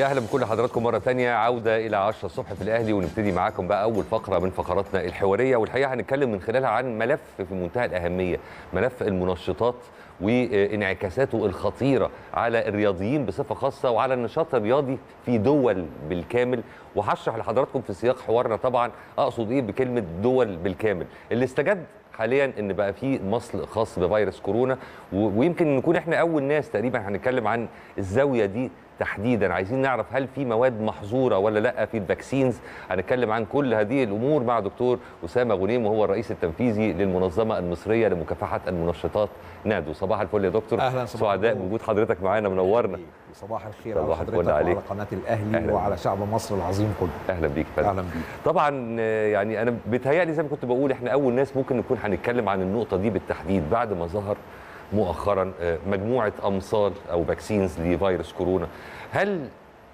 يا اهلا بكل حضراتكم مره ثانيه عوده الى 10 الصبح في الاهلي ونبتدي معاكم بقى اول فقره من فقراتنا الحواريه والحقيقه هنتكلم من خلالها عن ملف في منتهى الاهميه ملف المنشطات وانعكاساته الخطيره على الرياضيين بصفه خاصه وعلى النشاط الرياضي في دول بالكامل وهشرح لحضراتكم في سياق حوارنا طبعا اقصد ايه بكلمه دول بالكامل اللي استجد حاليا ان بقى في مصل خاص بفيروس كورونا و- ويمكن نكون احنا اول ناس تقريبا هنتكلم عن الزاويه دي تحديدا عايزين نعرف هل في مواد محظوره ولا لا في الفاكسينز هنتكلم عن كل هذه الامور مع دكتور اسامه غنيم وهو الرئيس التنفيذي للمنظمه المصريه لمكافحه المنشطات نادو صباح الفل يا دكتور أهلاً، صباح سعداء النور. بوجود حضرتك معانا منورنا صباح الخير صباح على الفل حضرتك عليك. وعلى قناه الاهلي أهلاً. وعلى شعب مصر العظيم كله اهلا بيك يا فندم. اهلا بيك طبعا آه، يعني انا بيتهيألي زي ما كنت بقول احنا اول ناس ممكن نكون هنتكلم عن النقطه دي بالتحديد بعد ما ظهر مؤخرا آه، مجموعه امصال او فاكسينز لفيروس كورونا هل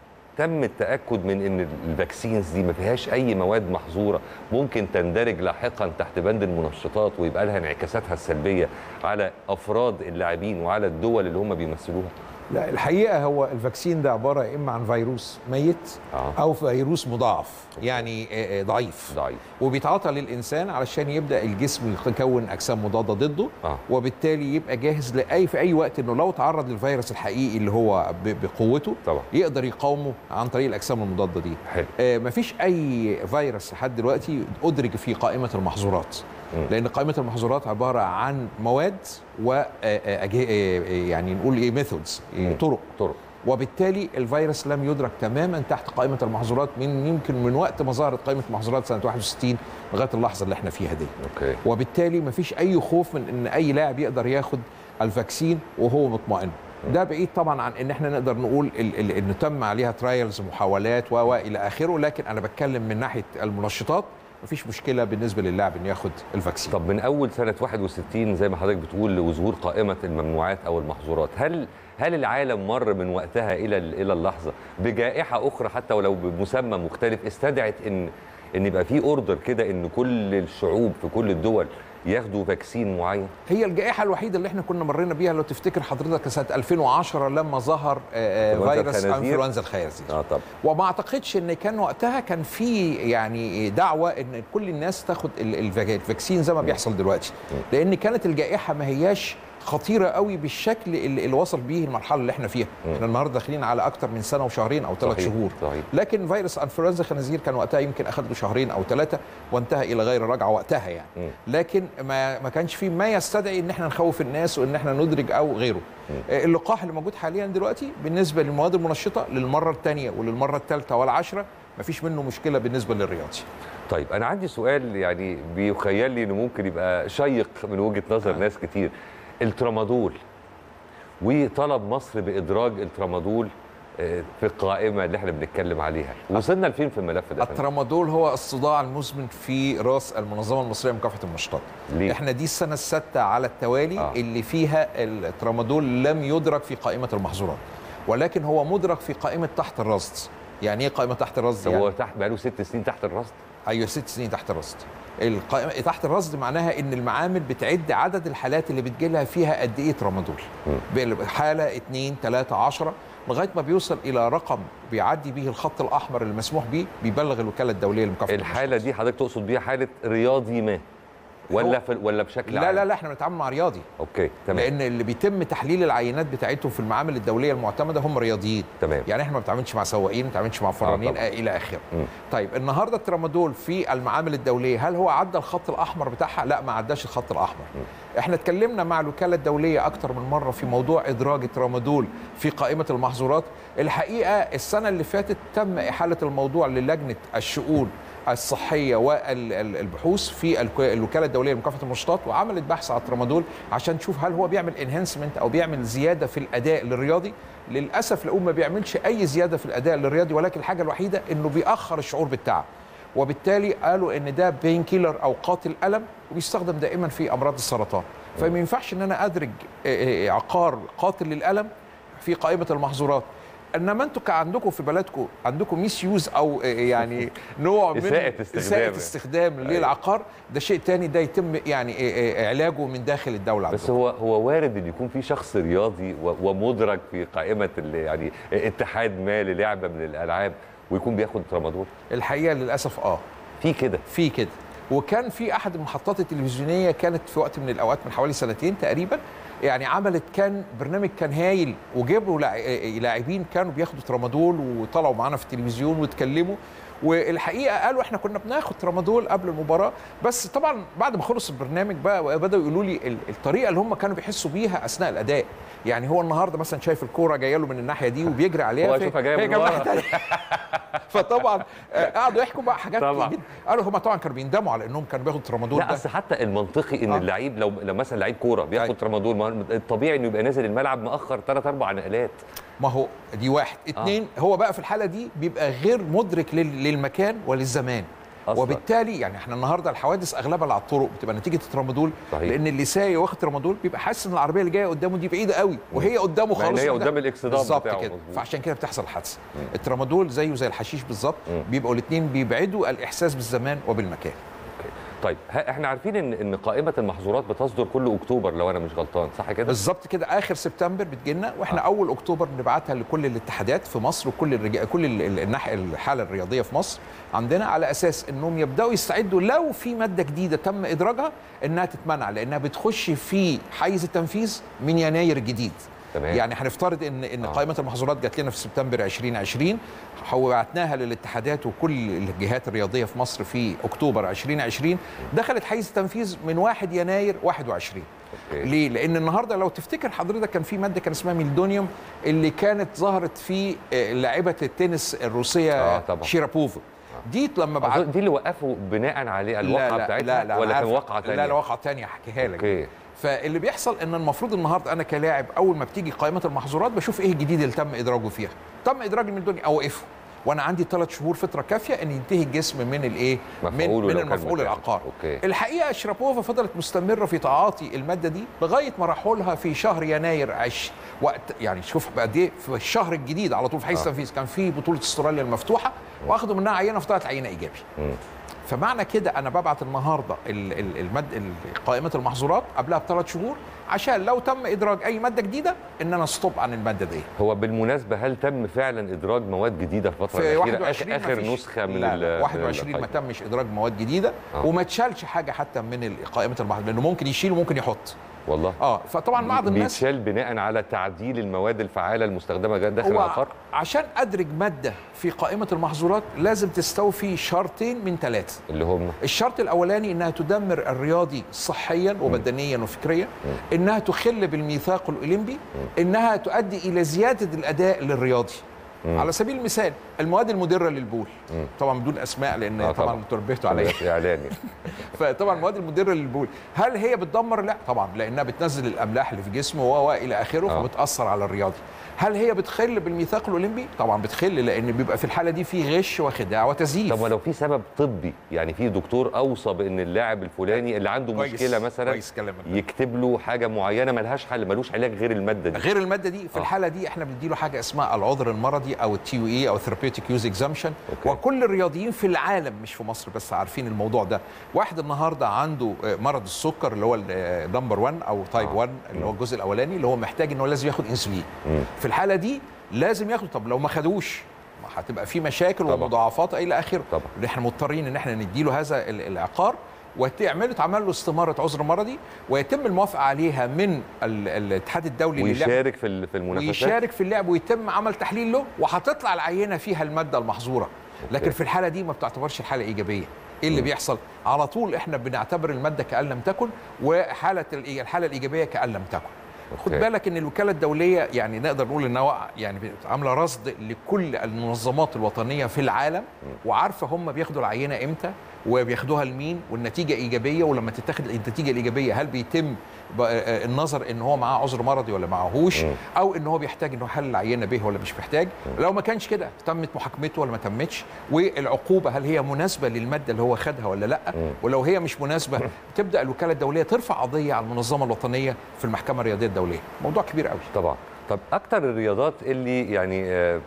تم التاكد من ان الفاكسينز دي ما فيهاش اي مواد محظوره ممكن تندرج لاحقا تحت بند المنشطات ويبقى لها انعكاساتها السلبيه على افراد اللاعبين وعلى الدول اللي هم بيمثلوها لا الحقيقه هو الفاكسين ده عباره يا اما عن فيروس ميت آه. او فيروس مضاعف يعني آه، آه، ضعيف ضعيف وبيتعاطى للانسان علشان يبدا الجسم يكون اجسام مضاده ضده آه. وبالتالي يبقى جاهز لاي في اي وقت انه لو تعرض للفيروس الحقيقي اللي هو ب- بقوته طبعا يقدر يقاومه عن طريق الاجسام المضاده دي حلو آه، مفيش اي فيروس لحد دلوقتي ادرج في قائمه المحظورات مم. لان قائمه المحظورات عباره عن مواد و آه، آه، أجه- آه، آه، يعني نقول ايه ميثودز مم. طرق طرق وبالتالي الفيروس لم يدرك تماما تحت قائمه المحظورات من يمكن من وقت ما ظهرت قائمه المحظورات سنه 61 لغايه اللحظه اللي احنا فيها دي اوكي وبالتالي مفيش اي خوف من ان اي لاعب يقدر ياخد الفاكسين وهو مطمئن ده بعيد طبعا عن ان احنا نقدر نقول ال- ال- ان تم عليها ترايلز محاولات و و الى اخره لكن انا بتكلم من ناحيه المنشطات مفيش مشكله بالنسبه للاعب انه ياخد الفاكسين طب من اول سنه 61 زي ما حضرتك بتقول وظهور قائمه الممنوعات او المحظورات هل هل العالم مر من وقتها الى الى اللحظه بجائحه اخرى حتى ولو بمسمى مختلف استدعت ان ان يبقى في اوردر كده ان كل الشعوب في كل الدول ياخدوا فاكسين معين هي الجائحه الوحيده اللي احنا كنا مرينا بيها لو تفتكر حضرتك سنه 2010 لما ظهر آه، آه، إنفلونزا فيروس الخنازير. انفلونزا الخنازير اه طب وما اعتقدش ان كان وقتها كان في يعني دعوه ان كل الناس تاخد ال- الفاك- الفاكسين زي ما بيحصل دلوقتي لان كانت الجائحه ما هياش خطيره قوي بالشكل اللي, اللي وصل بيه المرحله اللي احنا فيها مم. احنا النهارده داخلين على اكتر من سنه وشهرين او ثلاث صحيح، شهور صحيح لكن فيروس انفلونزا الخنازير كان وقتها يمكن اخذ له شهرين او ثلاثه وانتهى الى غير رجعه وقتها يعني مم. لكن ما ما كانش في ما يستدعي ان احنا نخوف الناس وان احنا ندرج او غيره آه، اللقاح اللي موجود حاليا دلوقتي بالنسبه للمواد المنشطه للمره الثانيه وللمره الثالثه والعاشره ما فيش منه مشكله بالنسبه للرياضي طيب انا عندي سؤال يعني بيخيل لي انه ممكن يبقى شيق من وجهه نظر آه. ناس كتير الترامادول وطلب مصر بادراج الترامادول آه، في القائمه اللي احنا بنتكلم عليها وصلنا لفين في الملف ده يا فندم؟ الترامادول هو الصداع المزمن في راس المنظمه المصريه لمكافحه المنشطات ليه؟ احنا دي السنه السادسه على التوالي آه. آه. اللي فيها الترامادول لم يدرك في قائمه المحظورات ولكن هو مدرك في قائمه تحت الرصد يعني ايه قائمه تحت الرصد طب يعني هو تحت بقاله ست سنين تحت الرصد ايوه ست سنين تحت الرصد القائمه تحت الرصد معناها ان المعامل بتعد عدد الحالات اللي بتجيلها فيها قد ايه ترامادول حاله 2 3 10 لغايه ما بيوصل الى رقم بيعدي به الخط الاحمر المسموح به بيبلغ الوكاله الدوليه لمكافحه الحاله دي حضرتك تقصد بيها حاله رياضي ما ولا هو- في ولا بشكل لا عام لا لا احنا بنتعامل مع رياضي اوكي تمام لان اللي بيتم تحليل العينات بتاعتهم في المعامل الدوليه المعتمده هم رياضيين تمام يعني احنا ما بنتعاملش مع سواقين ما بنتعاملش مع فرانين طبعا. آه الى اخره مم. طيب النهارده الترامادول في المعامل الدوليه هل هو عدى الخط الاحمر بتاعها لا ما عداش الخط الاحمر احنا اتكلمنا مع الوكاله الدوليه اكتر من مره في موضوع ادراج الترامادول في قائمه المحظورات الحقيقه السنه اللي فاتت تم احاله الموضوع للجنه الشؤون الصحيه والبحوث في الك- الوكاله الدوليه لمكافحه المنشطات وعملت بحث على الترامادول عشان تشوف هل هو بيعمل انهانسمنت او بيعمل زياده في الاداء للرياضي للاسف لقوا ما بيعملش اي زياده في الاداء للرياضي ولكن الحاجه الوحيده انه بيأخر الشعور بالتعب وبالتالي قالوا ان ده بين كيلر او قاتل الم وبيستخدم دائما في امراض السرطان فما ينفعش ان انا ادرج آه، آه، عقار قاتل للالم في قائمه المحظورات انما انتوا كان عندكم في بلدكم عندكم ميس يوز او آه، يعني نوع من إساءة استخدام. اساءه استخدام للعقار ده شيء تاني ده يتم يعني آه، آه، علاجه من داخل الدوله بس عندكم. هو هو وارد ان يكون في شخص رياضي و- ومدرج في قائمه ال- يعني اتحاد ما للعبه من الالعاب ويكون بياخد ترامادول الحقيقه للاسف اه في كده في كده وكان في احد المحطات التلفزيونيه كانت في وقت من الاوقات من حوالي سنتين تقريبا يعني عملت كان برنامج كان هايل وجابوا لاع- لاعبين كانوا بياخدوا ترامادول وطلعوا معانا في التلفزيون واتكلموا والحقيقه قالوا احنا كنا بناخد ترامادول قبل المباراه بس طبعا بعد ما خلص البرنامج بقى بداوا يقولوا لي ال- الطريقه اللي هم كانوا بيحسوا بيها اثناء الاداء يعني هو النهارده مثلا شايف الكوره جايه له من الناحيه دي وبيجري عليها هو في- يشوفها جاية هي من جنب ورا. ناحية تانية. فطبعا آه، قعدوا يحكوا بقى حاجات طبعا. جدا قالوا هم طبعا كانوا بيندموا على انهم كانوا بياخدوا ترامادول لا ده اصل حتى المنطقي ان آه. اللعيب لو لو مثلا لعيب كوره بياخد أيوة. ترامادول ما هو الطبيعي انه يبقى نازل الملعب مأخر ثلاث اربع نقلات ما هو دي واحد اتنين هو بقى في الحاله دي بيبقى غير مدرك لل- للمكان وللزمان أصلاً. وبالتالي يعني احنا النهارده الحوادث اغلبها اللي على الطرق بتبقى نتيجه الترامادول صحيح. لان اللي سايق واخد ترامادول بيبقى حاسس ان العربيه اللي جايه قدامه دي بعيده قوي وهي قدامه مع إن خالص هي وده- قدام الإكسدام بالظبط بتاعه، كده مظبوط. فعشان كده بتحصل حادثه الترامادول زيه زي الحشيش بالظبط بيبقوا الاثنين بيبعدوا الاحساس بالزمان وبالمكان أوكي. طيب ها- احنا عارفين ان ان قائمه المحظورات بتصدر كل اكتوبر لو انا مش غلطان صح كده بالظبط كده اخر سبتمبر بتجيلنا واحنا آه. اول اكتوبر بنبعتها لكل الاتحادات في مصر وكل الرجا... كل ال- ال- الناحيه الحاله الرياضيه في مصر عندنا على اساس انهم يبداوا يستعدوا لو في ماده جديده تم ادراجها انها تتمنع لانها بتخش في حيز التنفيذ من يناير الجديد تمام. يعني هنفترض ان ان آه. آه. قائمه المحظورات جات لنا في سبتمبر 2020 وبعتناها للاتحادات وكل الجهات الرياضيه في مصر في اكتوبر 2020 دخلت حيز التنفيذ من 1 يناير 21 أوكي. ليه؟ لأن النهارده لو تفتكر حضرتك كان في مادة كان اسمها ميلدونيوم اللي كانت ظهرت في آه، لاعبة التنس الروسية آه، طبعا. شيرابوفا دي لما بعت أظن دي اللي وقفوا بناء عليه الواقعه بتاعتها ولا أنا كان عارف. واقعه ثانيه لا لا واقعة تانية هحكيها لك اوكي فاللي بيحصل ان المفروض النهارده انا كلاعب اول ما بتيجي قائمه المحظورات بشوف ايه الجديد اللي تم ادراجه فيها تم ادراج الميلدوني اوقفه وانا عندي ثلاث شهور فتره كافيه ان ينتهي الجسم من الايه من, مفعوله من لو كان المفعول مكانه. العقار أوكي. الحقيقه شرابوفا فضلت مستمره في تعاطي الماده دي لغايه ما راحوا لها في شهر يناير عش وقت يعني شوف بقى دي في الشهر الجديد على طول في حيز آه. التنفيذ كان في بطوله استراليا المفتوحه واخدوا منها عينه فطلعت عينه ايجابي مم. فمعنى كده انا ببعت النهارده ال- ال- المد ال- قائمه المحظورات قبلها بثلاث شهور عشان لو تم ادراج اي ماده جديده ان انا ستوب عن الماده دي هو بالمناسبه هل تم فعلا ادراج مواد جديده في الفتره في الاخيره 21 اخر, آخر مفيش- نسخه من لا ال- لا من 21 ما القائمة. تمش ادراج مواد جديده آه. وما تشالش حاجه حتى من ال- قائمه المحظورات لانه ممكن يشيل وممكن يحط والله اه فطبعا بعض الناس بيتشال بناء على تعديل المواد الفعاله المستخدمه داخل هو العقار عشان ادرج ماده في قائمه المحظورات لازم تستوفي شرطين من ثلاثه اللي هم الشرط الاولاني انها تدمر الرياضي صحيا وبدنيا وفكريا انها تخل بالميثاق الاولمبي انها تؤدي الى زياده الاداء للرياضي على سبيل المثال المواد المدره للبول طبعا بدون اسماء لان آه، طبعا طبعا. تربيتوا عليا اعلاني فطبعا المواد المدره للبول هل هي بتدمر لا طبعا لانها بتنزل الاملاح اللي في جسمه و و الى اخره آه. فبتاثر على الرياضي هل هي بتخل بالميثاق الاولمبي طبعا بتخل لان بيبقى في الحاله دي في غش وخداع وتزييف طب ولو في سبب طبي يعني في دكتور اوصى بان اللاعب الفلاني اللي عنده كويس، مشكله مثلا كويس كلامك ده. يكتب له حاجه معينه ملهاش حل ملوش علاج غير الماده دي غير الماده دي في آه. الحاله دي احنا بنديله حاجه اسمها العذر المرضي او التي يو اي او ثيرابيوتيك يوز اكزامشن أوكي. وكل الرياضيين في العالم مش في مصر بس عارفين الموضوع ده واحد النهارده عنده آه، مرض السكر اللي هو نمبر 1 او تايب آه. 1 اللي هو الجزء الاولاني اللي هو محتاج ان هو لازم ياخد انسولين مم. في الحاله دي لازم ياخد طب لو ما خدوش ما هتبقى في مشاكل طبعا. ومضاعفات الى اخره طبعا. اللي احنا مضطرين ان احنا نديله هذا ال- العقار وتعمل تعمل له استماره عذر مرضي ويتم الموافقه عليها من ال- الاتحاد الدولي للعلاج ويشارك في ال- في المنافسات ويشارك في اللعب ويتم عمل تحليل له وهتطلع العينه فيها الماده المحظوره لكن في الحاله دي ما بتعتبرش الحاله ايجابيه ايه اللي بيحصل على طول احنا بنعتبر الماده كان لم تكن وحاله ال- الحاله الايجابيه كان لم تكن خد أوكي. بالك ان الوكاله الدوليه يعني نقدر نقول انها يعني عامله رصد لكل المنظمات الوطنيه في العالم وعارفه هم بياخدوا العينه امتى وبياخدوها لمين والنتيجه ايجابيه ولما تتاخد النتيجه الايجابيه هل بيتم ب- آه، النظر ان هو معاه عذر مرضي ولا معهوش مم. او ان هو بيحتاج انه حل العينه به ولا مش محتاج لو ما كانش كده تمت محاكمته ولا ما تمتش والعقوبه هل هي مناسبه للماده اللي هو خدها ولا لا ولو هي مش مناسبه تبدا الوكاله الدوليه ترفع قضيه على المنظمه الوطنيه في المحكمه الرياضيه الدوليه موضوع كبير قوي طبعا طب اكتر الرياضات اللي يعني آه،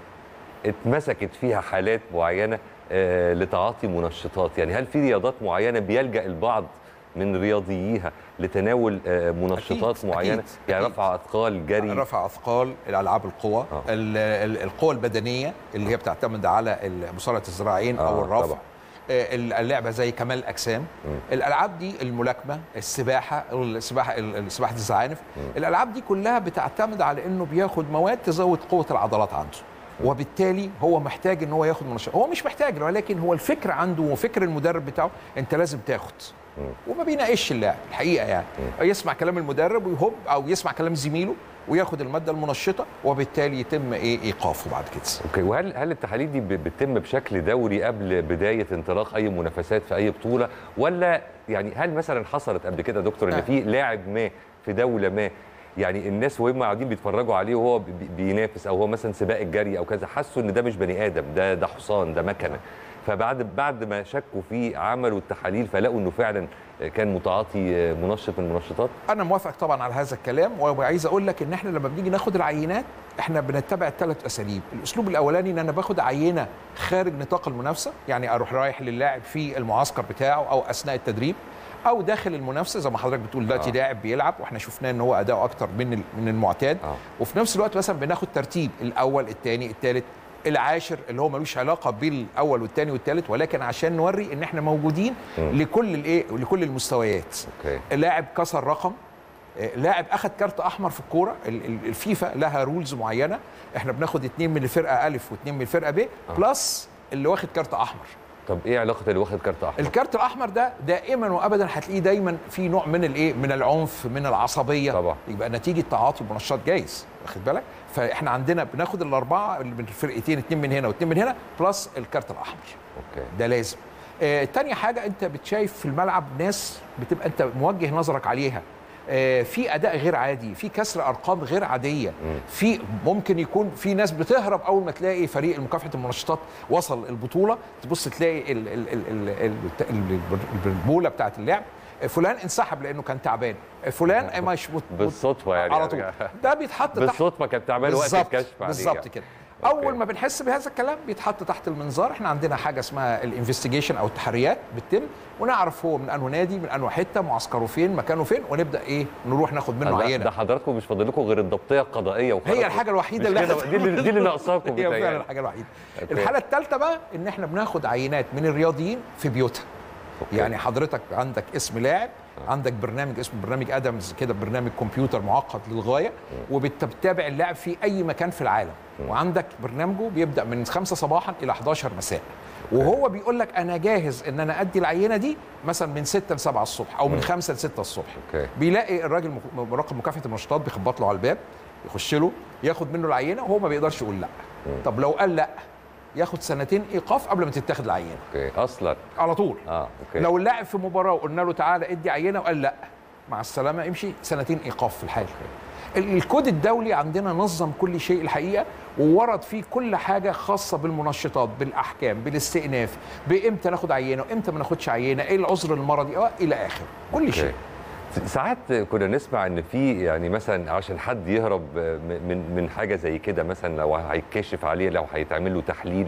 اتمسكت فيها حالات معينه آه، لتعاطي منشطات يعني هل في رياضات معينه بيلجا البعض من رياضييها لتناول آه، منشطات أكيد، معينه أكيد، يعني أكيد. رفع اثقال جري رفع اثقال الالعاب القوى آه. ال- ال- القوى البدنيه اللي هي بتعتمد على ال- مصارعه الذراعين آه، او الرفع طبعا. آه، ال- اللعبه زي كمال الاجسام الالعاب دي الملاكمه السباحه السباحه ال- سباحه الزعانف الالعاب دي كلها بتعتمد على انه بياخد مواد تزود قوه العضلات عنده وبالتالي هو محتاج ان هو ياخد منشط هو مش محتاج ولكن هو الفكر عنده وفكر المدرب بتاعه انت لازم تاخد وما بيناقش اللاعب الحقيقه يعني يسمع كلام المدرب ويهب او يسمع كلام زميله وياخد الماده المنشطه وبالتالي يتم ايه ايقافه بعد كده اوكي وهل هل التحاليل دي ب- بتتم بشكل دوري قبل بدايه انطلاق اي منافسات في اي بطوله ولا يعني هل مثلا حصلت قبل كده يا دكتور ان آه. في لاعب ما في دوله ما يعني الناس وهم قاعدين بيتفرجوا عليه وهو بي- بينافس او هو مثلا سباق الجري او كذا حسوا ان ده مش بني ادم ده ده حصان ده مكنه فبعد بعد ما شكوا فيه عملوا التحاليل فلقوا انه فعلا كان متعاطي منشط من المنشطات انا موافق طبعا على هذا الكلام وعايز اقول لك ان احنا لما بنيجي ناخد العينات احنا بنتبع ثلاث اساليب الاسلوب الاولاني ان انا باخد عينه خارج نطاق المنافسه يعني اروح رايح للاعب في المعسكر بتاعه او اثناء التدريب او داخل المنافسه زي ما حضرتك بتقول دلوقتي آه. لاعب بيلعب واحنا شفناه ان هو اداؤه اكتر من ال- من المعتاد آه. وفي نفس الوقت مثلا بناخد ترتيب الاول الثاني الثالث العاشر اللي هو ملوش علاقه بالاول والثاني والثالث ولكن عشان نوري ان احنا موجودين لكل الايه لكل المستويات اوكي لاعب كسر رقم آه، لاعب اخذ كارت احمر في الكوره ال- ال- الفيفا لها رولز معينه احنا بناخد اثنين من الفرقه الف واثنين من الفرقه ب بلس اللي واخد كارت احمر طب ايه علاقه اللي واخد كارت احمر الكارت الاحمر ده دائما وابدا هتلاقيه دايما في نوع من الايه من العنف من العصبيه طبعا. يبقى نتيجه تعاطي منشط جايز واخد بالك فاحنا عندنا بناخد الاربعه اللي من الفرقتين اثنين من هنا واثنين من هنا بلس الكارت الاحمر اوكي ده لازم آه تاني حاجة أنت بتشايف في الملعب ناس بتبقى أنت موجه نظرك عليها آه في أداء غير عادي في كسر أرقام غير عادية في ممكن يكون في ناس بتهرب أول ما تلاقي فريق مكافحة المنشطات وصل البطولة تبص تلاقي ال- ال- ال- ال- ال- ال- البولة بتاعت اللعب آه، فلان انسحب لانه كان تعبان آه، فلان مش مت- بالصدفه يعني على طول ده بيتحط تحت بالصدفه كان تعبان وقت بالظبط الكشف عليه بالظبط يعني. كده أوكي. اول ما بنحس بهذا الكلام بيتحط تحت المنظار احنا عندنا حاجه اسمها الانفستيجيشن او التحريات بتتم ونعرف هو من انه نادي من انه حته معسكره فين مكانه فين ونبدا ايه نروح ناخد منه لا، ده عينه حضراتكم مش فاضل لكم غير الضبطيه القضائيه وخلاص هي الحاجه الوحيده مش اللي كده، دي اللي دي اللي ناقصاكم هي بتهيألي. فعلا الحاجه الوحيده أوكي. الحاله الثالثه بقى ان احنا بناخد عينات من الرياضيين في بيوتها أوكي. يعني حضرتك عندك اسم لاعب عندك برنامج اسمه برنامج ادمز كده برنامج كمبيوتر معقد للغايه وبتتابع اللاعب في اي مكان في العالم وعندك برنامجه بيبدا من 5 صباحا الى 11 مساء وهو بيقول لك انا جاهز ان انا ادي العينه دي مثلا من 6 ل 7 الصبح او من 5 ل 6 الصبح أوكي. بيلاقي الراجل مك- مراقب مكافحه المنشطات بيخبط له على الباب يخش له ياخد منه العينه وهو ما بيقدرش يقول لا طب لو قال لا ياخد سنتين ايقاف قبل ما تتاخد العينه اوكي اصلا على طول اه اوكي لو اللاعب في مباراه وقلنا له تعالى ادي عينه وقال لا مع السلامه امشي سنتين ايقاف في الحال ال- الكود الدولي عندنا نظم كل شيء الحقيقه وورد فيه كل حاجه خاصه بالمنشطات بالاحكام بالاستئناف بامتى ناخد عينه وامتى ما ناخدش عينه ايه العذر المرضي اه الى اخره كل شيء أوكي. ساعات كنا نسمع ان في يعني مثلا عشان حد يهرب من من حاجه زي كده مثلا لو هيتكشف عليه لو هيتعمل له تحليل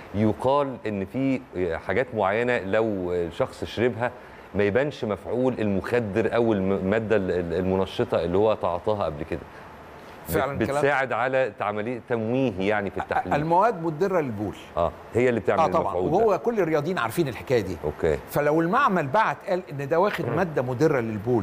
يقال ان في حاجات معينه لو الشخص شربها ما يبانش مفعول المخدر او الماده المنشطه اللي هو تعاطاها قبل كده فعلا كلام- بتساعد على عمليه تمويه يعني في التحليل المواد مضره للبول اه هي اللي بتعمل اه طبعا المفعول ده. وهو كل الرياضيين عارفين الحكايه دي اوكي فلو المعمل بعت قال ان ده واخد ماده مضره للبول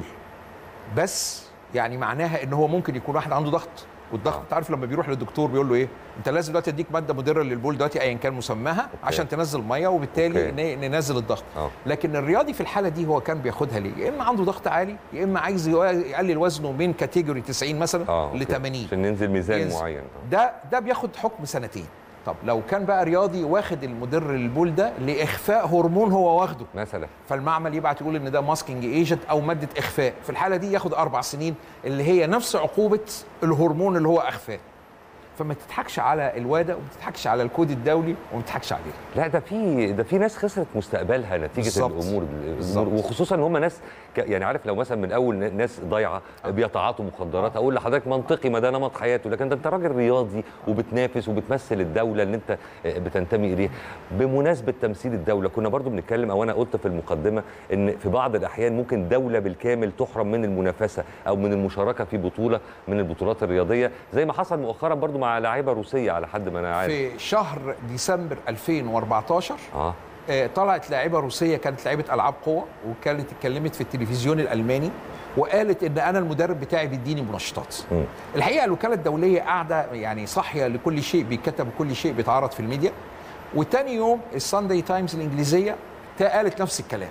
بس يعني معناها ان هو ممكن يكون واحد عنده ضغط والضغط آه. انت عارف لما بيروح للدكتور بيقول له ايه انت لازم دلوقتي اديك ماده مضره للبول دلوقتي ايا كان مسماها عشان تنزل ميه وبالتالي أوكي. ن- ننزل الضغط آه. لكن الرياضي في الحاله دي هو كان بياخدها ليه يا اما عنده ضغط عالي يا اما عايز يو- يقلل وزنه من كاتيجوري 90 مثلا اه ل أوكي. 80 عشان ننزل ميزان ينزل. معين آه. ده ده بياخد حكم سنتين طب لو كان بقى رياضي واخد المدر للبول ده لاخفاء هرمون هو واخده مثلا فالمعمل يبعت يقول ان ده ماسكينج ايجنت او ماده اخفاء في الحاله دي ياخد اربع سنين اللي هي نفس عقوبه الهرمون اللي هو اخفاه فما تضحكش على الوادا وما تضحكش على الكود الدولي وما تضحكش عليه لا ده في ده في ناس خسرت مستقبلها نتيجه بالظبط. الامور بالظبط. الامور وخصوصا ان هم ناس ك- يعني عارف لو مثلا من اول ن- ناس ضايعه بيتعاطوا مخدرات اقول لحضرتك منطقي ما ده نمط حياته لكن ده انت راجل رياضي وبتنافس وبتمثل الدوله اللي انت بتنتمي اليها بمناسبه تمثيل الدوله كنا برضو بنتكلم او انا قلت في المقدمه ان في بعض الاحيان ممكن دوله بالكامل تحرم من المنافسه او من المشاركه في بطوله من البطولات الرياضيه زي ما حصل مؤخرا برضو مع لاعيبه روسيه على حد ما انا عارف في شهر ديسمبر 2014 اه آه، طلعت لاعبه روسيه كانت لاعبه العاب قوه وكانت اتكلمت في التلفزيون الالماني وقالت ان انا المدرب بتاعي بيديني منشطات مم. الحقيقه الوكاله الدوليه قاعده يعني صاحيه لكل شيء بيتكتب وكل شيء بيتعرض في الميديا وتاني يوم الساندي تايمز الانجليزيه تا- قالت نفس الكلام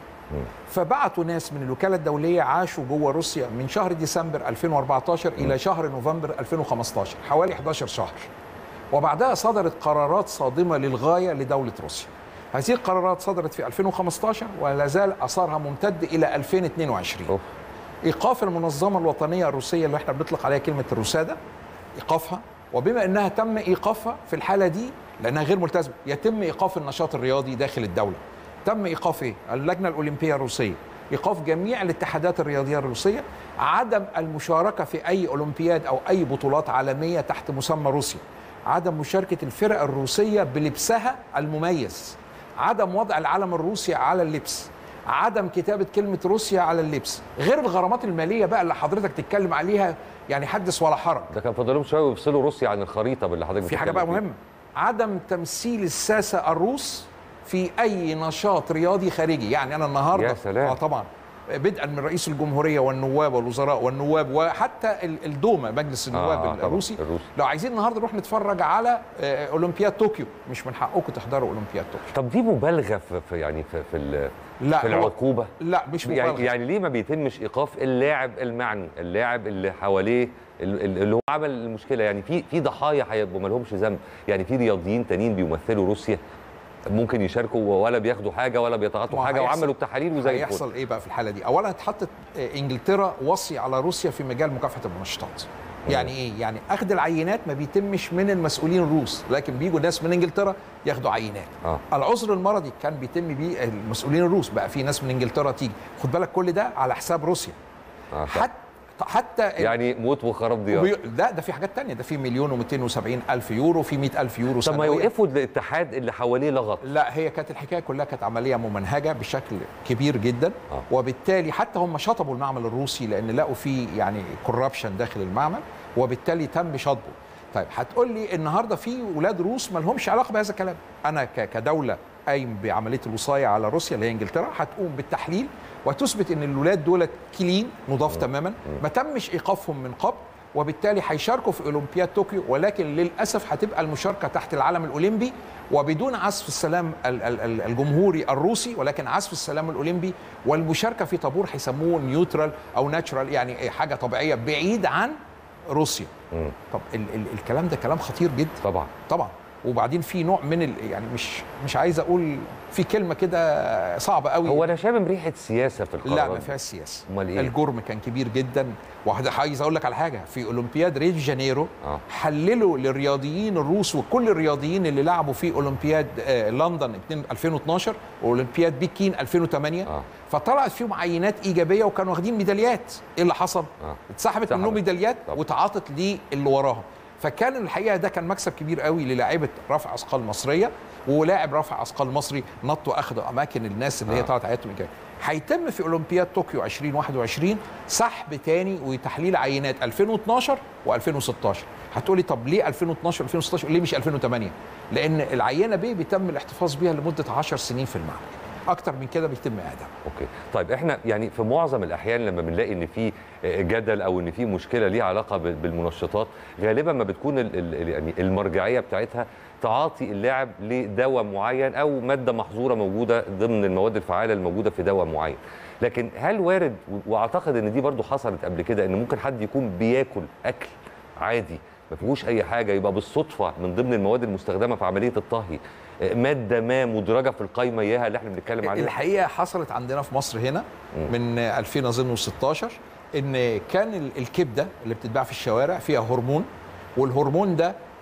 فبعتوا ناس من الوكاله الدوليه عاشوا جوه روسيا من شهر ديسمبر 2014 الى شهر نوفمبر 2015 حوالي 11 شهر وبعدها صدرت قرارات صادمه للغايه لدوله روسيا هذه القرارات صدرت في 2015 ولا زال اثرها ممتد الى 2022 أوف. ايقاف المنظمه الوطنيه الروسيه اللي احنا بنطلق عليها كلمه الروساده ايقافها وبما انها تم ايقافها في الحاله دي لانها غير ملتزمه يتم ايقاف النشاط الرياضي داخل الدوله تم ايقاف ايه اللجنه الاولمبيه الروسيه ايقاف جميع الاتحادات الرياضيه الروسيه عدم المشاركه في اي اولمبياد او اي بطولات عالميه تحت مسمى روسيا عدم مشاركه الفرق الروسيه بلبسها المميز عدم وضع العلم الروسي على اللبس عدم كتابة كلمة روسيا على اللبس غير الغرامات المالية بقى اللي حضرتك تتكلم عليها يعني حدث ولا حرج ده كان فاضلهم شويه ويفصلوا روسيا عن الخريطه باللي حضرتك في حاجة بقى بتتكلم فيها. مهمة عدم تمثيل الساسة الروس في أي نشاط رياضي خارجي يعني أنا النهاردة يا سلام. آه طبعا بدءا من رئيس الجمهورية والنواب والوزراء والنواب وحتى ال- الدوما مجلس النواب آه، طبعاً، الروسي الروسي. لو عايزين النهارده نروح نتفرج على آه، اولمبياد طوكيو مش من حقكم تحضروا اولمبياد طوكيو طب دي مبالغه في, في يعني في في, ال- لا في هو- العقوبه لا مش مبالغة. يعني يعني ليه ما بيتمش ايقاف اللاعب المعني اللاعب اللي حواليه ال- ال- اللي هو عمل المشكله يعني في في ضحايا هيبقوا ما لهمش ذنب يعني في رياضيين تانيين بيمثلوا روسيا ممكن يشاركوا ولا بياخدوا حاجه ولا بيتعاطوا ما حاجه هيحصل- وعملوا التحاليل وزي الفل هيحصل ايه بقى في الحاله دي؟ اولا اتحطت آه، انجلترا وصي على روسيا في مجال مكافحه المنشطات. يعني ايه؟ يعني اخذ العينات ما بيتمش من المسؤولين الروس، لكن بيجوا ناس من انجلترا ياخدوا عينات. آه. العذر المرضي كان بيتم بيه المسؤولين الروس، بقى في ناس من انجلترا تيجي، خد بالك كل ده على حساب روسيا. آه، صح. حتى حتى يعني موت وخراب ديار وبي... لا ده في حاجات تانية ده في مليون و270 الف يورو في 100 الف يورو طب ما سنوياً. يوقفوا الاتحاد اللي حواليه لغط لا هي كانت الحكايه كلها كانت عمليه ممنهجه بشكل كبير جدا آه. آه. وبالتالي حتى هم شطبوا المعمل الروسي لان لقوا فيه يعني كوربشن داخل المعمل وبالتالي تم شطبه طيب هتقول لي النهارده في ولاد روس ما لهمش علاقه بهذا الكلام انا ك- كدوله قايم بعمليه الوصايه على روسيا اللي هي انجلترا هتقوم بالتحليل وتثبت ان الولاد دول كلين نضاف تماما ما تمش ايقافهم من قبل وبالتالي هيشاركوا في اولمبياد طوكيو ولكن للاسف هتبقى المشاركه تحت العلم الاولمبي وبدون عزف السلام ال- ال- ال- الجمهوري الروسي ولكن عزف السلام الاولمبي والمشاركه في طابور هيسموه نيوترال او ناتشرال يعني حاجه طبيعيه بعيد عن روسيا مم. طب ال ال الكلام ده كلام خطير جدا طبعا طبعا وبعدين في نوع من ال يعني مش مش عايز اقول في كلمه كده صعبه قوي هو انا شامم ريحه سياسه في القرارات لا ما دي. فيهاش سياسه أمال إيه؟ الجرم كان كبير جدا واحد عايز اقول لك على حاجه في اولمبياد ريو دي جانيرو آه. حللوا للرياضيين الروس وكل الرياضيين اللي لعبوا في اولمبياد آه، لندن 2 2012 واولمبياد بكين 2008 آه. فطلعت فيهم عينات ايجابيه وكانوا واخدين ميداليات ايه اللي حصل آه. اتسحبت اتسحبت. منهم ميداليات طبعا. وتعاطت للي وراهم فكان الحقيقه ده كان مكسب كبير قوي للاعيبه رفع اثقال مصريه ولاعب رفع اثقال مصري نط واخدوا اماكن الناس اللي هي آه. طلعت عيناتهم ايجابيه هيتم في اولمبياد طوكيو 2021 سحب تاني وتحليل عينات 2012 و2016 هتقولي طب ليه 2012 و2016 ليه مش 2008 لان العينه بي بيتم الاحتفاظ بيها لمده 10 سنين في المعمل اكتر من كده بيتم اعدام اوكي طيب احنا يعني في معظم الاحيان لما بنلاقي ان في جدل او ان في مشكله ليها علاقه بال- بالمنشطات غالبا ما بتكون ال- ال- يعني المرجعيه بتاعتها تعاطي اللاعب لدواء معين او ماده محظوره موجوده ضمن المواد الفعاله الموجوده في دواء معين لكن هل وارد و- واعتقد ان دي برضو حصلت قبل كده ان ممكن حد يكون بياكل اكل عادي ما فيهوش اي حاجه يبقى بالصدفه من ضمن المواد المستخدمه في عمليه الطهي آه، ماده ما مدرجه في القايمه اياها اللي احنا بنتكلم عليها الحقيقه حصلت عندنا في مصر هنا من 2000 اظن 16 ان كان ال- الكبده اللي بتتباع في الشوارع فيها هرمون والهرمون ده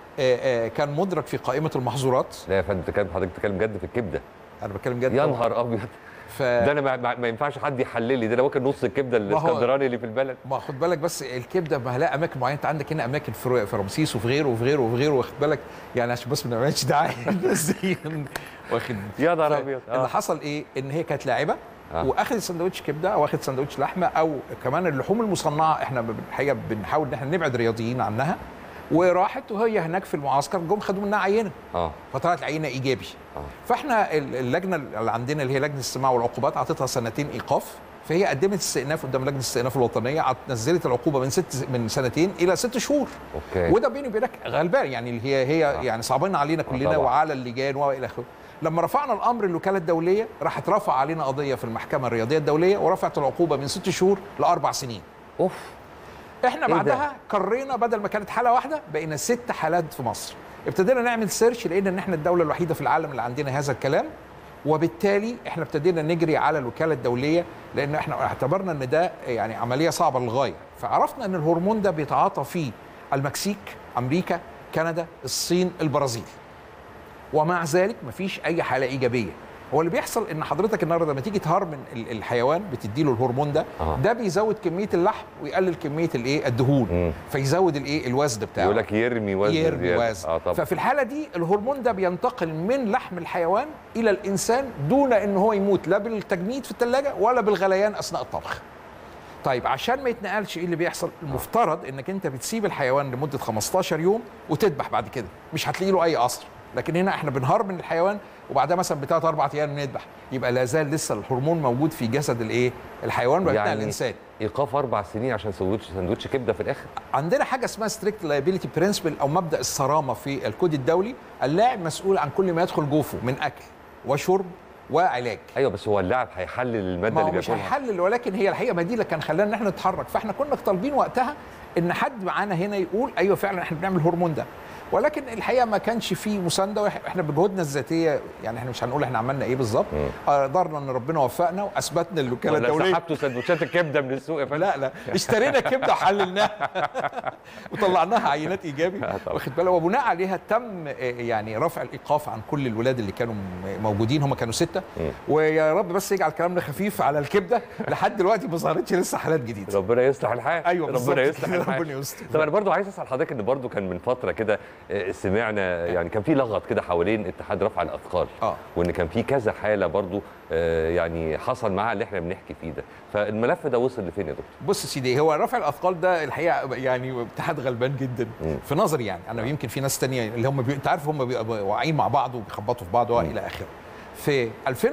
آه، آه، كان مدرج في قائمه المحظورات لا يا فندم بتتكلم حضرتك بتتكلم جد في الكبده انا بتكلم جد يا طبعاً. نهار ابيض ف... ده انا ما, ما- ما ينفعش حد يحلل لي ده انا واكل نص الكبده هو- الاسكندراني اللي في البلد ما خد بالك بس الكبده ما لها اماكن معينه انت عندك هنا اماكن في رو- في رمسيس وفي غيره وفي غيره وفي غيره واخد بالك يعني عشان بس ما نعملش دعايه للناس دي واخد يا نهار ف- ابيض آه. اللي حصل ايه ان هي كانت لاعبه آه. واخدت سندوتش كبده او اخدت سندوتش لحمه او كمان اللحوم المصنعه احنا الحقيقه بنحاول ان احنا نبعد رياضيين عنها وراحت وهي هناك في المعسكر جم خدوا منها عينه اه فطلعت العينه ايجابي آه. فاحنا ال- اللجنه اللي عندنا اللي هي لجنه السماع والعقوبات اعطتها سنتين ايقاف فهي قدمت استئناف قدام لجنه الاستئناف الوطنيه عط- نزلت العقوبه من ست من سنتين الى ست شهور اوكي وده بيني وبينك غلبان يعني اللي هي هي آه. يعني صعبان علينا كلنا طبعا. وعلى اللجان والى اخره لما رفعنا الامر للوكاله الدوليه راحت رفع علينا قضيه في المحكمه الرياضيه الدوليه ورفعت العقوبه من ست شهور لاربع سنين اوف احنا إيه ده؟ بعدها قرينا بدل ما كانت حاله واحده بقينا ست حالات في مصر ابتدينا نعمل سيرش لقينا ان احنا الدوله الوحيده في العالم اللي عندنا هذا الكلام وبالتالي احنا ابتدينا نجري على الوكاله الدوليه لان احنا اعتبرنا ان ده يعني عمليه صعبه للغايه فعرفنا ان الهرمون ده بيتعاطى فيه المكسيك امريكا كندا الصين البرازيل ومع ذلك مفيش اي حاله ايجابيه هو اللي بيحصل ان حضرتك النهارده لما تيجي تهرمن ال- الحيوان بتدي له الهرمون ده آه. ده بيزود كميه اللحم ويقلل كميه الايه الدهون مم. فيزود الايه الوزن بتاعه يقول لك يرمي وزن يرمي زيادة. وزن اه طبعا ففي الحاله دي الهرمون ده بينتقل من لحم الحيوان الى الانسان دون ان هو يموت لا بالتجميد في الثلاجه ولا بالغليان اثناء الطبخ طيب عشان ما يتنقلش ايه اللي بيحصل المفترض انك انت بتسيب الحيوان لمده 15 يوم وتذبح بعد كده مش هتلاقي له اي اثر لكن هنا احنا بنهرمن الحيوان وبعدها مثلا بثلاث اربع ايام بنذبح يبقى لا زال لسه الهرمون موجود في جسد الايه الحيوان وبتاع يعني الانسان ايقاف اربع سنين عشان سندوتش سندوتش كبده في الاخر عندنا حاجه اسمها ستريكت لايبيليتي برنسبل او مبدا الصرامه في الكود الدولي اللاعب مسؤول عن كل ما يدخل جوفه من اكل وشرب وعلاج ايوه بس هو اللاعب هيحلل الماده ما هو اللي مش بياكلها هيحلل ولكن هي الحقيقه ما دي اللي كان خلانا ان احنا نتحرك فاحنا كنا طالبين وقتها ان حد معانا هنا يقول ايوه فعلا احنا بنعمل الهرمون ده ولكن الحقيقه ما كانش فيه مسانده وإح- احنا بجهودنا الذاتيه يعني احنا مش هنقول احنا عملنا ايه بالظبط قدرنا ان ربنا وفقنا واثبتنا للوكاله ولا الدوليه سحبتوا سندوتشات الكبده من السوق يا فندم لا لا اشترينا كبده وحللناها وطلعناها عينات ايجابي طبعا. واخد بالك وبناء عليها تم آه، يعني رفع الايقاف عن كل الولاد اللي كانوا م- موجودين هم كانوا سته ويا رب بس يجعل كلامنا خفيف على الكبده لحد دلوقتي ما ظهرتش لسه حالات جديده ربنا يصلح الحال ايوه بالظبط ربنا يصلح كده، الحال ربنا يستر. طب انا برضو عايز اسال حضرتك ان برضو كان من فتره كده آه، سمعنا يعني كان في لغط كده حوالين اتحاد رفع الاثقال اه وان كان في كذا حاله برضو آه، يعني حصل معاها اللي احنا بنحكي فيه ده فالملف ده وصل لفين يا دكتور بص يا سيدي هو رفع الاثقال ده الحقيقه يعني اتحاد غلبان جدا مم. في نظري يعني انا يمكن في ناس تانية اللي هم بي... انت عارف هم بيبقوا واقعين مع بعض وبيخبطوا في بعض والى اخره في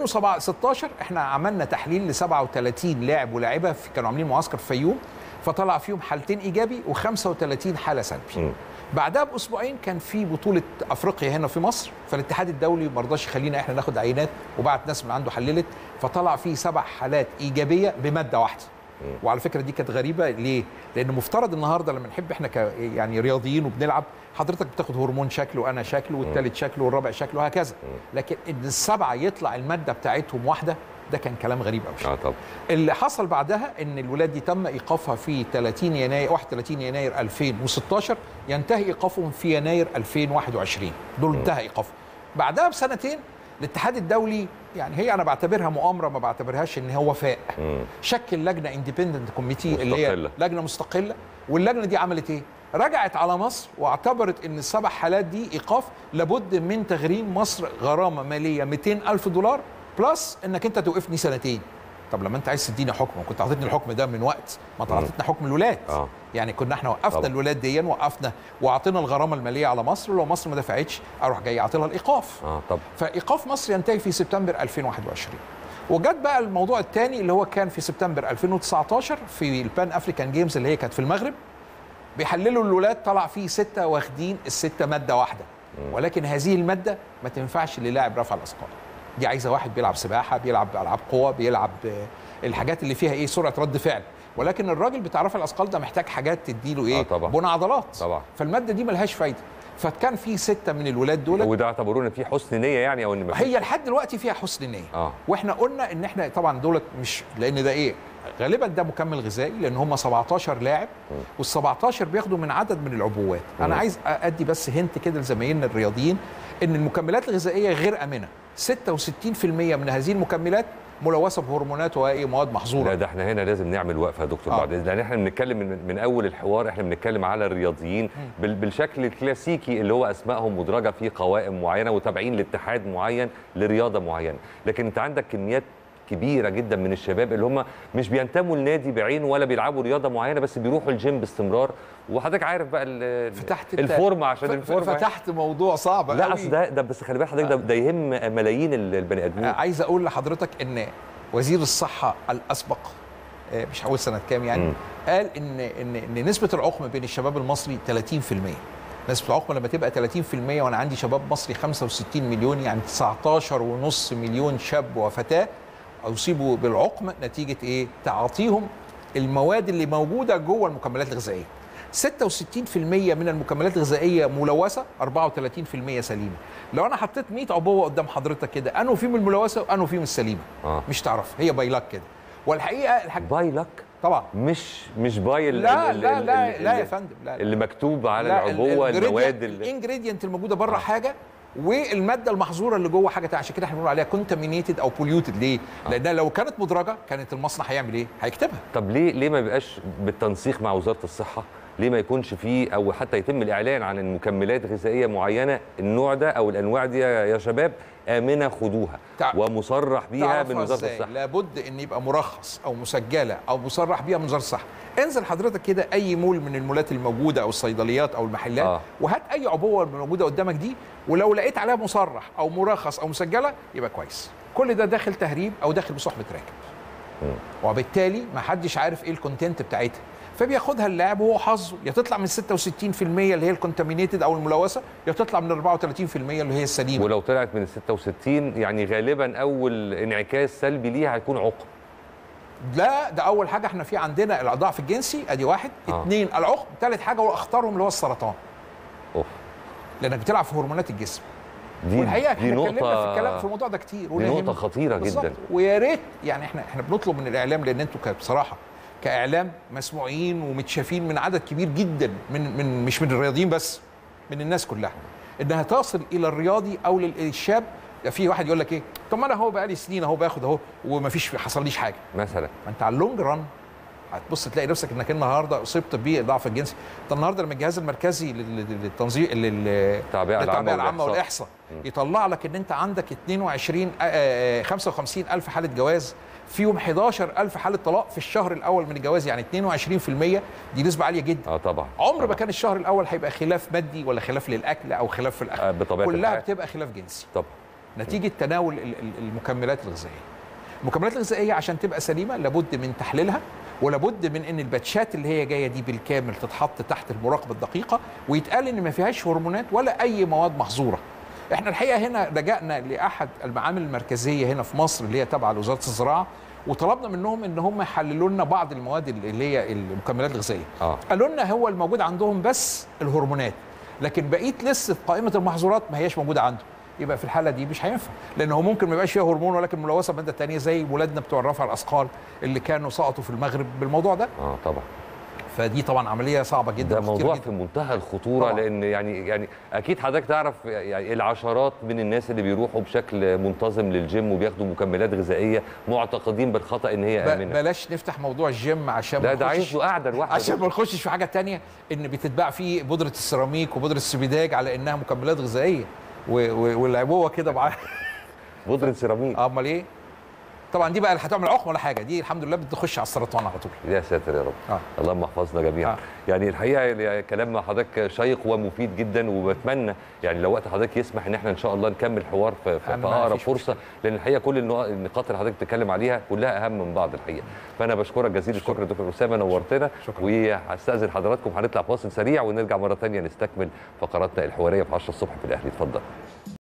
2016 احنا عملنا تحليل ل 37 لاعب ولاعبه في- كانوا عاملين معسكر في الفيوم فطلع فيهم حالتين ايجابي و35 حاله سلبي مم. بعدها باسبوعين كان في بطوله افريقيا هنا في مصر فالاتحاد الدولي ما رضاش يخلينا احنا ناخد عينات وبعت ناس من عنده حللت فطلع فيه سبع حالات ايجابيه بماده واحده وعلى فكره دي كانت غريبه ليه؟ لان مفترض النهارده لما نحب احنا ك يعني رياضيين وبنلعب حضرتك بتاخد هرمون شكل وانا شكل والثالث شكل والرابع شكل وهكذا لكن ان السبعه يطلع الماده بتاعتهم واحده ده كان كلام غريب قوي اه طب اللي حصل بعدها ان الولاد دي تم ايقافها في 30 يناير 31 يناير 2016 ينتهي ايقافهم في يناير 2021 دول انتهى ايقافهم بعدها بسنتين الاتحاد الدولي يعني هي انا بعتبرها مؤامره ما بعتبرهاش ان هو وفاء مم. شكل لجنه اندبندنت كوميتي اللي هي مستقلة. لجنه مستقله واللجنه دي عملت ايه؟ رجعت على مصر واعتبرت ان السبع حالات دي ايقاف لابد من تغريم مصر غرامه ماليه 200 الف دولار بلس انك انت توقفني سنتين طب لما انت عايز تديني حكم كنت اعطيتني الحكم ده من وقت ما انت اعطيتنا حكم الولاد اه يعني كنا احنا وقفنا طبعا. الولاد دي وقفنا واعطينا الغرامه الماليه على مصر ولو مصر ما دفعتش اروح جاي اعطي لها الايقاف اه طب فايقاف مصر ينتهي في سبتمبر 2021 وجت بقى الموضوع الثاني اللي هو كان في سبتمبر 2019 في البان افريكان جيمز اللي هي كانت في المغرب بيحللوا الولاد طلع فيه ستة واخدين الستة مادة واحدة ولكن هذه المادة ما تنفعش للاعب رفع الأثقال دي عايزة واحد بيلعب سباحة بيلعب ألعاب قوة بيلعب آه، الحاجات اللي فيها إيه سرعة رد فعل ولكن الراجل بتاع رفع الأثقال ده محتاج حاجات تديله إيه آه طبعا. بنى عضلات طبعا. فالمادة دي ملهاش فايدة فكان في ستة من الولاد دول وده اعتبرونا فيه حسن نيه يعني او ان مفيش- هي لحد دلوقتي فيها حسن نيه اه واحنا قلنا ان احنا طبعا دولت مش لان ده ايه غالبا ده مكمل غذائي لان هم 17 لاعب وال 17 بياخدوا من عدد من العبوات انا مم. عايز ادي بس هنت كده لزمايلنا الرياضيين ان المكملات الغذائيه غير امنه 66% من هذه المكملات ملوثه بهرمونات وايه مواد محظوره لا ده احنا هنا لازم نعمل وقفه يا دكتور آه. بعد لان احنا بنتكلم من, من اول الحوار احنا بنتكلم على الرياضيين بال بالشكل الكلاسيكي اللي هو اسمائهم مدرجه في قوائم معينه وتابعين لاتحاد معين لرياضه معينه لكن انت عندك كميات كبيره جدا من الشباب اللي هم مش بينتموا لنادي بعينه ولا بيلعبوا رياضه معينه بس بيروحوا الجيم باستمرار وحضرتك عارف بقى ال- فتحت الت- الفورمه عشان ف- ف- الفورمه فتحت موضوع صعب لا قوي. اصل ده ده بس خلي بالك حضرتك ده, ده يهم ملايين ال- البني ادمين عايز اقول لحضرتك ان وزير الصحه الاسبق آه، مش هقول سنه كام يعني مم. قال ان ان ان نسبه العقم بين الشباب المصري 30% نسبه العقم لما تبقى 30% وانا عندي شباب مصري 65 مليون يعني 19 ونص مليون شاب وفتاه اصيبوا بالعقم نتيجه ايه؟ تعاطيهم المواد اللي موجوده جوه المكملات الغذائيه 66% من المكملات الغذائيه ملوثه 34% سليمه لو انا حطيت 100 عبوه قدام حضرتك كده انه في من الملوثه وانه في من السليمه آه. مش تعرف هي بايلك كده والحقيقه الحاج باي لك طبعا مش مش باي ال- لا ال- لا ال- لا ال- لا يا ال- فندم لا اللي مكتوب على لا، ال- العبوه الإنجريدينت- المواد اللي الانجريدينت الموجوده بره حاجه والماده المحظوره اللي جوه حاجه تانية عشان كده احنا بنقول عليها كونتامينيتد او بوليوتد ليه؟ لانها لو كانت مدرجه كانت المصنع هيعمل ايه؟ هيكتبها طب ليه ليه ما بيبقاش بالتنسيق مع وزاره الصحه ليه ما يكونش فيه او حتى يتم الاعلان عن المكملات غذائيه معينه النوع ده او الانواع دي يا يا شباب امنه خدوها تع- ومصرح بيها تعرفها من وزاره إزاي؟ الصحه لابد ان يبقى مرخص او مسجله او مصرح بيها من وزاره الصحه انزل حضرتك كده اي مول من المولات الموجوده او الصيدليات او المحلات آه. آه. وهات اي عبوه موجوده قدامك دي ولو لقيت عليها مصرح او مرخص او مسجله يبقى كويس كل ده داخل تهريب او داخل بصحبه راكب وبالتالي ما حدش عارف ايه الكونتنت بتاعتها فبياخدها اللاعب وهو حظه يا تطلع من 66% اللي هي الكونتامينيتد او الملوثه يا تطلع من 34% اللي هي السليمه ولو طلعت من ال 66 يعني غالبا اول انعكاس سلبي ليها هيكون عقم لا ده اول حاجه احنا في عندنا الضعف الجنسي ادي واحد آه. آه. اثنين العقم ثالث حاجه واخطرهم اللي هو السرطان اوف لانك بتلعب في هرمونات الجسم دي والحقيقه دي احنا اتكلمنا في نقطه الكلام في الموضوع ده كتير دي ولا نقطه يهمك. خطيره بالظبط. جدا ويا ريت يعني احنا احنا بنطلب من الاعلام لان انتوا ك- بصراحه كاعلام مسموعين ومتشافين من عدد كبير جدا من من مش من الرياضيين بس من الناس كلها انها تصل الى الرياضي او للشاب في واحد يقول لك ايه طب ما انا اهو بقالي سنين اهو باخد اهو ومفيش حصليش حاجه مثلا ما انت على اللونج ران هتبص تلاقي نفسك انك النهارده اصبت بضعف الجنسي انت النهارده لما الجهاز المركزي لل- لل- للتنظيم لل- التعبئة العامة للتعبئة العامه والإحصاء. والاحصاء يطلع لك ان انت عندك 22 آه، آه، 55 الف حاله جواز فيهم 11 الف حاله طلاق في الشهر الاول من الجواز يعني 22% دي نسبه عاليه جدا اه طبعا عمر ما طبعاً. كان الشهر الاول هيبقى خلاف مادي ولا خلاف للاكل او خلاف في الاكل آه، بطبيعه كلها الحال. بتبقى خلاف جنسي طبعا نتيجه تناول ال- ال- المكملات الغذائيه المكملات الغذائيه عشان تبقى سليمه لابد من تحليلها ولابد من ان الباتشات اللي هي جايه دي بالكامل تتحط تحت المراقبه الدقيقه ويتقال ان ما فيهاش هرمونات ولا اي مواد محظوره احنا الحقيقه هنا لجأنا لاحد المعامل المركزيه هنا في مصر اللي هي تابعه لوزاره الزراعه وطلبنا منهم ان هم يحللوا لنا بعض المواد اللي هي المكملات الغذائيه اه قالوا لنا هو الموجود عندهم بس الهرمونات لكن بقيه لسه قائمه المحظورات ما هياش موجوده عنده يبقى في الحاله دي مش هينفع لان هو ممكن ما يبقاش فيها هرمون ولكن ملوثه بماده تانية زي ولادنا بتوع رفع الاثقال اللي كانوا سقطوا في المغرب بالموضوع ده اه طبعا فدي طبعا عمليه صعبه جدا ده وخطيرة موضوع جدا. في منتهى الخطوره طبعاً. لان يعني يعني اكيد حضرتك تعرف يعني العشرات من الناس اللي بيروحوا بشكل منتظم للجيم وبياخدوا مكملات غذائيه معتقدين بالخطا ان هي ب- امنه بلاش نفتح موضوع الجيم عشان لا ما ده نخشش- عايز له قاعده لوحده عشان ما نخشش في حاجه تانية ان بتتباع فيه بودره السيراميك وبودره السبيداج على انها مكملات غذائيه و- و- والعبوه كده معاها بودره سيراميك امال ايه طبعا دي بقى اللي هتعمل عقم ولا حاجه دي الحمد لله بتخش على السرطان على طول يا ساتر يا رب آه. اللهم احفظنا جميعا آه. يعني الحقيقه كلام مع حضرتك شيق ومفيد جدا وبتمنى يعني لو وقت حضرتك يسمح ان احنا ان شاء الله نكمل حوار في, في, أنا في ما اقرب فيش فرصه لان الحقيقه كل النقا- النقاط اللي حضرتك بتتكلم عليها كلها اهم من بعض الحقيقه فانا بشكرك جزيل الشكر دكتور اسامه نورتنا شكراً. وهستاذن حضراتكم هنطلع فاصل سريع ونرجع مره ثانيه نستكمل فقراتنا الحواريه في 10 الصبح في الاهلي اتفضل